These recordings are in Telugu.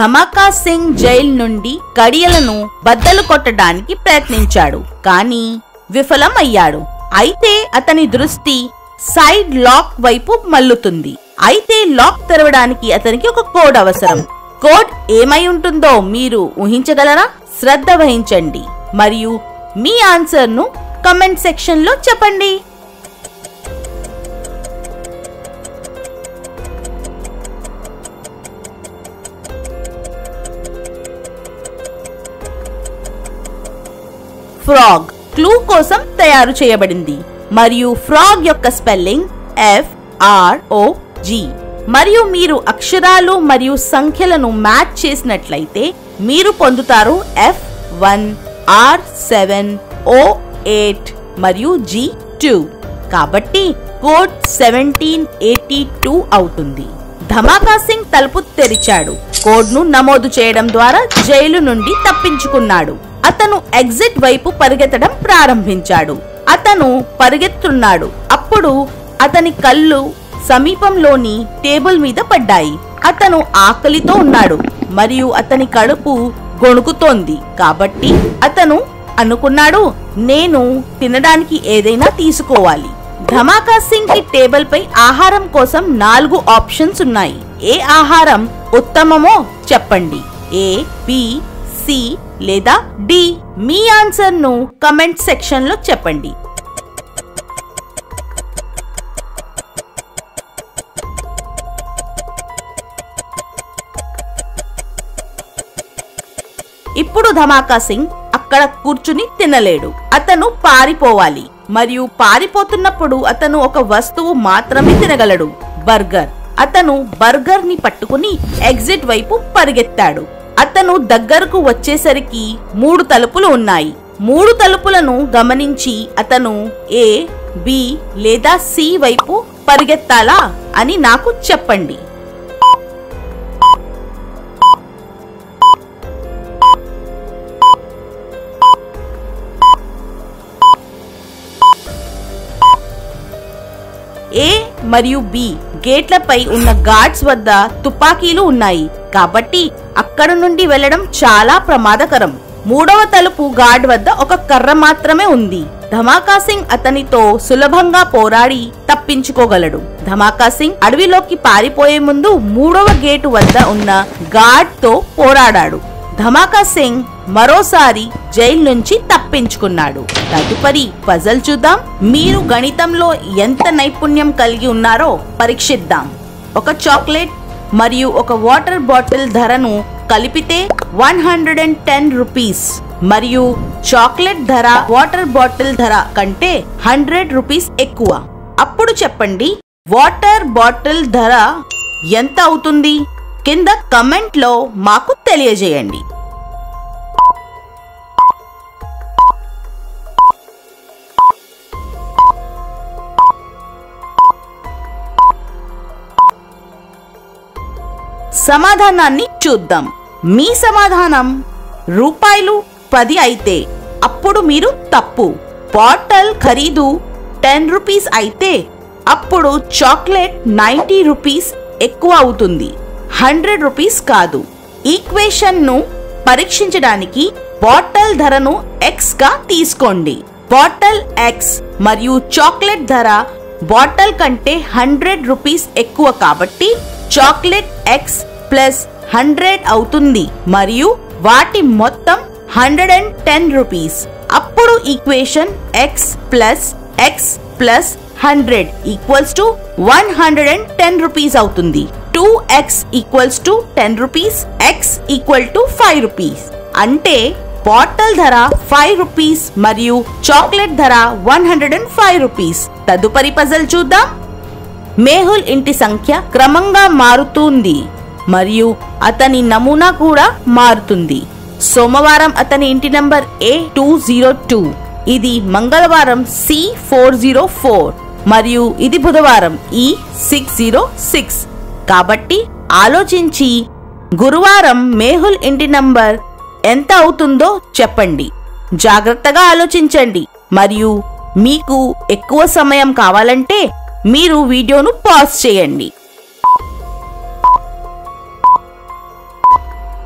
ధమాకా సింగ్ జైల్ నుండి కడియలను బద్దలు కొట్టడానికి ప్రయత్నించాడు కానీ విఫలమయ్యాడు అయితే అతని దృష్టి సైడ్ లాక్ వైపు మల్లుతుంది అయితే లాక్ తెరవడానికి అతనికి ఒక కోడ్ అవసరం కోడ్ ఏమై ఉంటుందో మీరు ఊహించగలరా శ్రద్ధ వహించండి మరియు మీ ఆన్సర్ ను కమెంట్ సెక్షన్ లో చెప్పండి ఫ్రాగ్ క్లూ కోసం తయారు చేయబడింది మరియు ఫ్రాగ్ యొక్క spelling F R O G మరియు మీరు అక్షరాలు మరియు సంఖ్యలను మ్యాచ్ చేసినట్లయితే మీరు పొందుతారు F one R seven O eight మరియు జి టూ కాబట్టి కోడ్ సెవెంటీన్ ఎయిటీ టూ అవుతుంది ధమాకా సింగ్ తలుపు తెరిచాడు కోడ్ను నమోదు చేయడం ద్వారా జైలు నుండి తప్పించుకున్నాడు అతను ఎగ్జిట్ వైపు పరిగెత్తడం ప్రారంభించాడు అతను పరిగెత్తున్నాడు అప్పుడు అతని కళ్ళు సమీపంలోని టేబుల్ మీద పడ్డాయి అతను ఆకలితో ఉన్నాడు మరియు అతని కడుపు గొణుకుతోంది కాబట్టి అతను అనుకున్నాడు నేను తినడానికి ఏదైనా తీసుకోవాలి ధమాకా సింగ్ కి టేబుల్ పై ఆహారం కోసం నాలుగు ఆప్షన్స్ ఉన్నాయి ఏ ఆహారం ఉత్తమమో చెప్పండి ఏ బి సి లేదా డి మీ ఆన్సర్ ను కమెంట్ సెక్షన్ లో చెప్పండి ఇప్పుడు ధమాకా సింగ్ అక్కడ కూర్చుని తినలేడు అతను పారిపోవాలి మరియు పారిపోతున్నప్పుడు అతను ఒక వస్తువు మాత్రమే తినగలడు బర్గర్ అతను బర్గర్ ని పట్టుకుని ఎగ్జిట్ వైపు పరిగెత్తాడు అతను దగ్గరకు వచ్చేసరికి మూడు తలుపులు ఉన్నాయి మూడు తలుపులను గమనించి అతను ఏ బి లేదా సి వైపు పరిగెత్తాలా అని నాకు చెప్పండి ఏ మరియు బి గేట్లపై ఉన్న గార్డ్స్ వద్ద తుపాకీలు ఉన్నాయి కాబట్టి అక్కడ నుండి వెళ్లడం చాలా ప్రమాదకరం మూడవ తలుపు గార్డ్ వద్ద ఒక కర్ర మాత్రమే ఉంది ధమాకా సింగ్ అతనితో సులభంగా పోరాడి తప్పించుకోగలడు ధమాకా సింగ్ అడవిలోకి పారిపోయే ముందు మూడవ గేటు వద్ద ఉన్న గార్డ్ తో పోరాడాడు ధమాకా సింగ్ మరోసారి జైలు నుంచి తప్పించుకున్నాడు తదుపరి పజల్ చూద్దాం మీరు గణితంలో ఎంత నైపుణ్యం కలిగి ఉన్నారో పరీక్షిద్దాం ఒక చాక్లెట్ మరియు ఒక వాటర్ బాటిల్ ధరను కలిపితే one hundred and ten rupees మరియు చాక్లెట్ ధర వాటర్ బాటిల్ ధర కంటే హండ్రెడ్ రూపీస్ ఎక్కువ అప్పుడు చెప్పండి వాటర్ బాటిల్ ధర ఎంత అవుతుంది కింద కమెంట్ లో మాకు తెలియజేయండి సమాధానాన్ని చూద్దాం మీ సమాధానం రూపాయలు పది అయితే అప్పుడు మీరు తప్పు బాటల్ ఖరీదు టెన్ రూపీస్ అయితే అప్పుడు చాక్లెట్ నైంటీ రూపీస్ ఎక్కువ అవుతుంది హండ్రెడ్ రూపీస్ కాదు ఈక్వేషన్ ను పరీక్షించడానికి బాటల్ ధరను ఎక్స్ గా తీసుకోండి బాటల్ ఎక్స్ మరియు చాక్లెట్ ధర బాటల్ కంటే హండ్రెడ్ రూపీస్ ఎక్కువ కాబట్టి చాక్లెట్ ఎక్స్ ప్లస్ హండ్రెడ్ అవుతుంది మరియు వాటి మొత్తం హండ్రెడ్ అండ్ టెన్ రూపీస్ అప్పుడు equation X plus X plus hundred equals to one hundred and ten rupees అవుతుంది two X equals to ten rupees X equal to five rupees అంటే బాటిల్ ధర ఫైవ్ రూపీస్ మరియు చాక్లెట్ ధర one hundred and five rupees తదుపరి పజల్ చూద్దాం మేహుల్ ఇంటి సంఖ్య క్రమంగా మారుతుంది మరియు అతని నమూనా కూడా మారుతుంది సోమవారం అతని ఇంటి number A two zero two ఇది మంగళవారం సి ఫోర్ జీరో ఫోర్ మరియు ఇది బుధవారం ఈ సిక్స్ జీరో సిక్స్ కాబట్టి ఆలోచించి గురువారం మేహుల్ ఇంటి నంబర్ ఎంత అవుతుందో చెప్పండి జాగ్రత్తగా ఆలోచించండి మరియు మీకు ఎక్కువ సమయం కావాలంటే మీరు వీడియోను పాజ్ చేయండి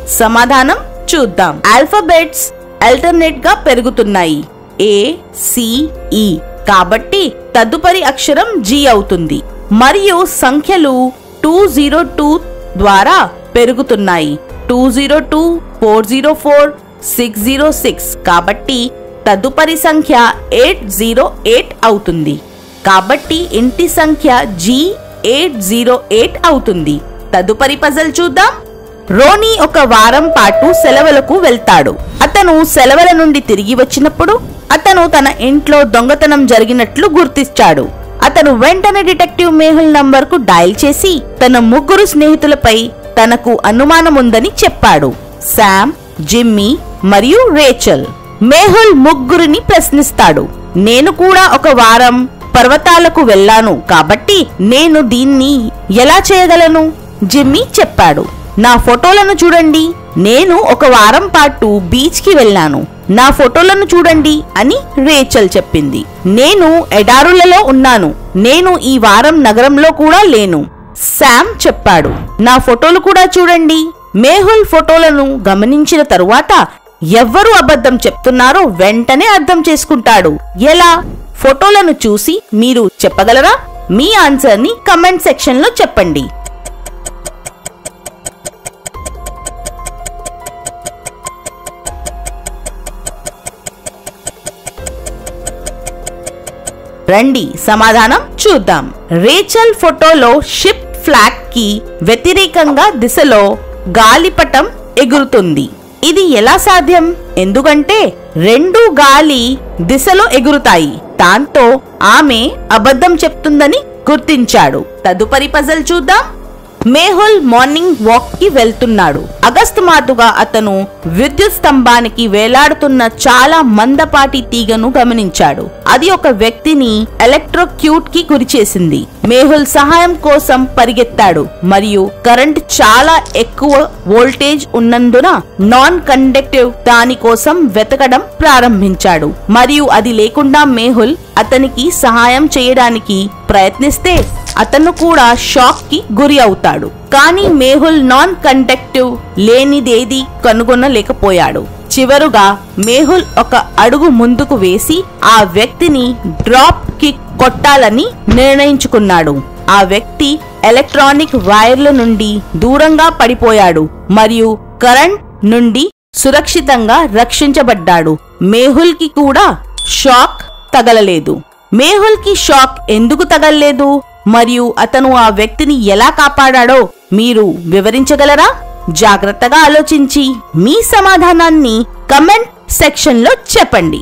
సమాధానం చూద్దాం ఆల్ఫాబెట్స్ అల్టర్నేట్ గా పెరుగుతున్నాయి ఏ సి ఈ కాబట్టి తదుపరి అక్షరం జి అవుతుంది మరియు సంఖ్యలు టూ జీరో టూ ద్వారా పెరుగుతున్నాయి two zero two four zero four six zero six కాబట్టి తదుపరి సంఖ్య ఎయిట్ జీరో ఎయిట్ అవుతుంది కాబట్టి ఇంటి సంఖ్య జి ఎయిట్ జీరో ఎయిట్ అవుతుంది తదుపరి పజల్ చూద్దాం రోనీ ఒక వారం పాటు సెలవులకు వెళ్తాడు అతను సెలవుల నుండి తిరిగి వచ్చినప్పుడు అతను తన ఇంట్లో దొంగతనం జరిగినట్లు గుర్తించాడు అతను వెంటనే డిటెక్టివ్ మేహుల్ నంబర్ కు డయల్ చేసి తన ముగ్గురు స్నేహితులపై తనకు అనుమానముందని చెప్పాడు శామ్ జిమ్మీ మరియు రేచల్ మేహుల్ ముగ్గురిని ప్రశ్నిస్తాడు నేను కూడా ఒక వారం పర్వతాలకు వెళ్ళాను కాబట్టి నేను దీన్ని ఎలా చేయగలను జిమ్మీ చెప్పాడు నా ఫోటోలను చూడండి నేను ఒక వారం పాటు బీచ్ కి వెళ్ళాను నా ఫోటోలను చూడండి అని రేచల్ చెప్పింది నేను ఎడారులలో ఉన్నాను నేను ఈ వారం నగరంలో కూడా లేను శామ్ చెప్పాడు నా ఫోటోలు కూడా చూడండి మేహుల్ ఫోటోలను గమనించిన తరువాత ఎవ్వరు అబద్ధం చెప్తున్నారో వెంటనే అర్థం చేసుకుంటాడు ఎలా ఫోటోలను చూసి మీరు చెప్పగలరా మీ ఆన్సర్ ని కమెంట్ సెక్షన్ లో చెప్పండి రండి సమాధానం చూద్దాం రేచల్ ఫోటోలో షిప్ ఫ్లాగ్ కి వ్యతిరేకంగా దిశలో గాలిపటం ఎగురుతుంది ఇది ఎలా సాధ్యం ఎందుకంటే రెండు గాలి దిశలో ఎగురుతాయి దాంతో ఆమె అబద్ధం చెప్తుందని గుర్తించాడు తదుపరి పజల్ చూద్దాం మేహుల్ మార్నింగ్ వాక్ కి వెళ్తున్నాడు అకస్మాత్తుగా అతను విద్యుత్ స్తంభానికి వేలాడుతున్న చాలా మందపాటి తీగను గమనించాడు అది ఒక వ్యక్తిని ఎలక్ట్రోక్యూట్ కి గురిచేసింది మేహుల్ సహాయం కోసం పరిగెత్తాడు మరియు కరెంట్ చాలా ఎక్కువ వోల్టేజ్ ఉన్నందున నాన్ కండక్టివ్ దాని కోసం వెతకడం ప్రారంభించాడు మరియు అది లేకుండా మేహుల్ అతనికి సహాయం చేయడానికి ప్రయత్నిస్తే అతను కూడా షాక్ కి గురి అవుతాడు కానీ మేహుల్ నాన్ కండక్టివ్ లేనిదేది కనుగొనలేకపోయాడు చివరుగా మేహుల్ ఒక అడుగు ముందుకు వేసి ఆ వ్యక్తిని డ్రాప్ కిక్ కొట్టాలని నిర్ణయించుకున్నాడు ఆ వ్యక్తి ఎలక్ట్రానిక్ వైర్ల నుండి దూరంగా పడిపోయాడు మరియు కరెంట్ నుండి సురక్షితంగా రక్షించబడ్డాడు మేహుల్ కి కూడా షాక్ తగలలేదు మేహుల్ కి షాక్ ఎందుకు తగలలేదు మరియు అతను ఆ వ్యక్తిని ఎలా కాపాడాడో మీరు వివరించగలరా జాగ్రత్తగా ఆలోచించి మీ సమాధానాన్ని కమెంట్ సెక్షన్ లో చెప్పండి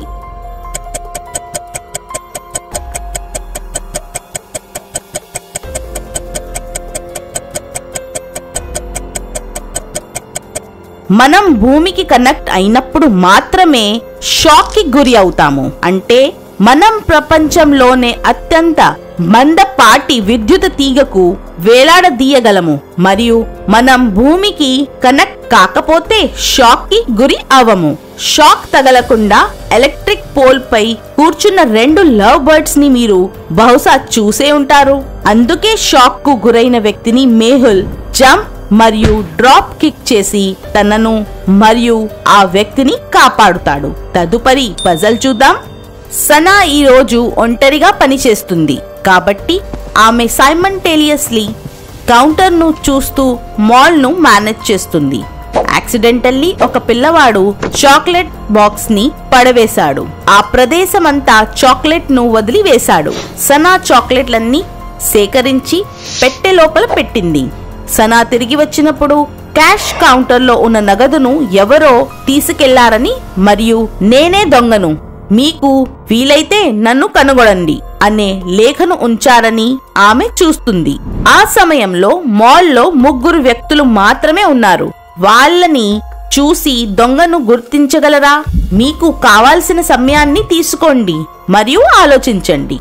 మనం భూమికి కనెక్ట్ అయినప్పుడు మాత్రమే షాక్ కి గురి అవుతాము అంటే మనం ప్రపంచంలోనే అత్యంత మందపాటి విద్యుత్ తీగకు వేలాడదీయగలము మరియు మనం భూమికి కనెక్ట్ కాకపోతే షాక్ కి గురి అవము షాక్ తగలకుండా ఎలక్ట్రిక్ పోల్ పై కూర్చున్న రెండు లవ్ బర్డ్స్ ని మీరు బహుశా చూసే ఉంటారు అందుకే షాక్ కు గురైన వ్యక్తిని మేహుల్ జంప్ మరియు డ్రాప్ కిక్ చేసి తనను మరియు ఆ వ్యక్తిని కాపాడుతాడు తదుపరి పజల్ చూద్దాం సనా ఈ రోజు ఒంటరిగా పనిచేస్తుంది కాబట్టి ఆమె సైమంటేలియస్లీ కౌంటర్ ను చూస్తూ మాల్ ను మేనేజ్ చేస్తుంది యాక్సిడెంటల్లీ ఒక పిల్లవాడు చాక్లెట్ బాక్స్ ని పడవేశాడు ఆ ప్రదేశమంతా చాక్లెట్ ను వదిలివేశాడు సనా చాక్లెట్లన్నీ సేకరించి పెట్టె లోపల పెట్టింది సనా తిరిగి వచ్చినప్పుడు క్యాష్ కౌంటర్లో ఉన్న నగదును ఎవరో తీసుకెళ్లారని మరియు నేనే దొంగను మీకు వీలైతే నన్ను కనుగొనండి అనే లేఖను ఉంచారని ఆమె చూస్తుంది ఆ సమయంలో మాల్లో ముగ్గురు వ్యక్తులు మాత్రమే ఉన్నారు వాళ్ళని చూసి దొంగను గుర్తించగలరా మీకు కావాల్సిన సమయాన్ని తీసుకోండి మరియు ఆలోచించండి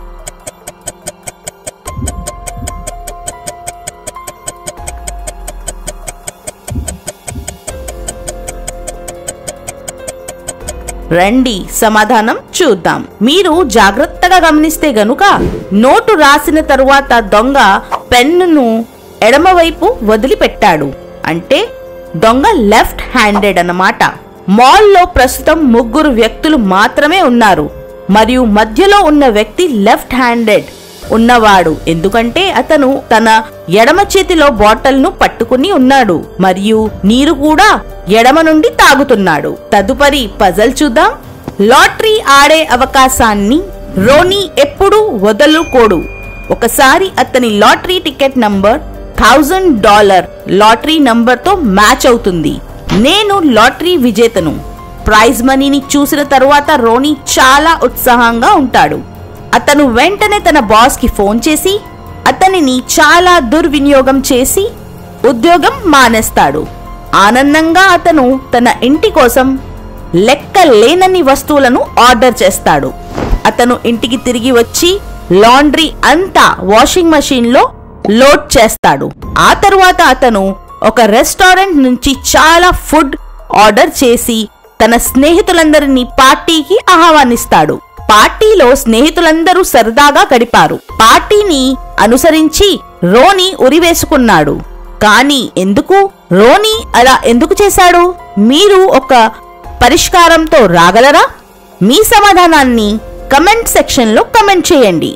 రండి సమాధానం చూద్దాం మీరు జాగ్రత్తగా గమనిస్తే గనుక నోటు రాసిన తరువాత దొంగ పెన్నును ఎడమవైపు వదిలిపెట్టాడు అంటే దొంగ లెఫ్ట్ హ్యాండెడ్ అన్నమాట మాల్లో ప్రస్తుతం ముగ్గురు వ్యక్తులు మాత్రమే ఉన్నారు మరియు మధ్యలో ఉన్న వ్యక్తి లెఫ్ట్ హ్యాండెడ్ ఉన్నవాడు ఎందుకంటే అతను తన ఎడమ చేతిలో బాటిల్ను పట్టుకుని ఉన్నాడు మరియు నీరు కూడా ఎడమ నుండి తాగుతున్నాడు తదుపరి పజల్ చూద్దాం లాటరీ ఆడే అవకాశాన్ని రోనీ ఎప్పుడు వదలుకోడు ఒకసారి అతని lottery ticket number thousand dollar lottery నంబర్తో మ్యాచ్ అవుతుంది నేను లాటరీ విజేతను ప్రైజ్ మనీని చూసిన తరువాత రోనీ చాలా ఉత్సాహంగా ఉంటాడు అతను వెంటనే తన బాస్ కి ఫోన్ చేసి అతనిని చాలా దుర్వినియోగం చేసి ఉద్యోగం మానేస్తాడు ఆనందంగా అతను తన ఇంటి కోసం లెక్క లేనన్ని వస్తువులను ఆర్డర్ చేస్తాడు అతను ఇంటికి తిరిగి వచ్చి లాండ్రీ అంతా వాషింగ్ మషీన్ లో లోడ్ చేస్తాడు ఆ తరువాత అతను ఒక రెస్టారెంట్ నుంచి చాలా ఫుడ్ ఆర్డర్ చేసి తన స్నేహితులందరినీ పార్టీకి ఆహ్వానిస్తాడు పార్టీలో స్నేహితులందరూ సరదాగా గడిపారు పార్టీని అనుసరించి రోని ఉరివేసుకున్నాడు కానీ ఎందుకు రోని అలా ఎందుకు చేశాడు మీరు ఒక పరిష్కారంతో రాగలరా మీ సమాధానాన్ని కమెంట్ సెక్షన్లో కమెంట్ చేయండి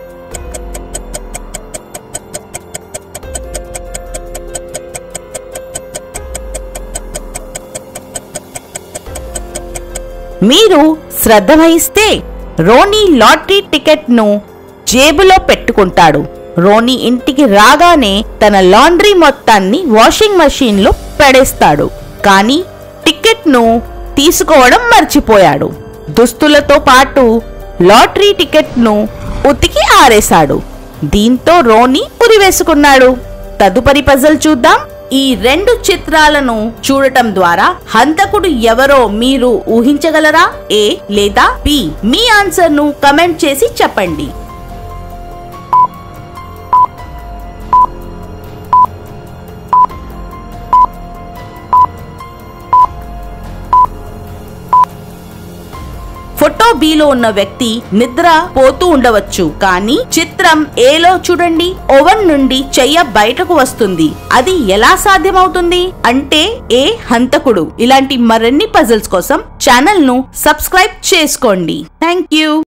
మీరు శ్రద్ధ వహిస్తే రోనీ లాటరీ టికెట్ను జేబులో పెట్టుకుంటాడు రోనీ ఇంటికి రాగానే తన లాండ్రీ మొత్తాన్ని వాషింగ్ మషీన్లో పడేస్తాడు కానీ టికెట్ను తీసుకోవడం మర్చిపోయాడు దుస్తులతో పాటు లాటరీ టికెట్ను ఉతికి ఆరేశాడు దీంతో రోనీ ఉరివేసుకున్నాడు తదుపరి పజల్ చూద్దాం ఈ రెండు చిత్రాలను చూడటం ద్వారా హంతకుడు ఎవరో మీరు ఊహించగలరా ఏ లేదా బి మీ ఆన్సర్ ను కమెంట్ చేసి చెప్పండి ఫోటో బిలో ఉన్న వ్యక్తి నిద్ర పోతూ ఉండవచ్చు కానీ చిత్రం ఏలో చూడండి ఓవెన్ నుండి చెయ్య బయటకు వస్తుంది అది ఎలా సాధ్యమవుతుంది అంటే ఏ హంతకుడు ఇలాంటి మరిన్ని పజిల్స్ కోసం ఛానల్ ను సబ్స్క్రైబ్ చేసుకోండి థ్యాంక్ యూ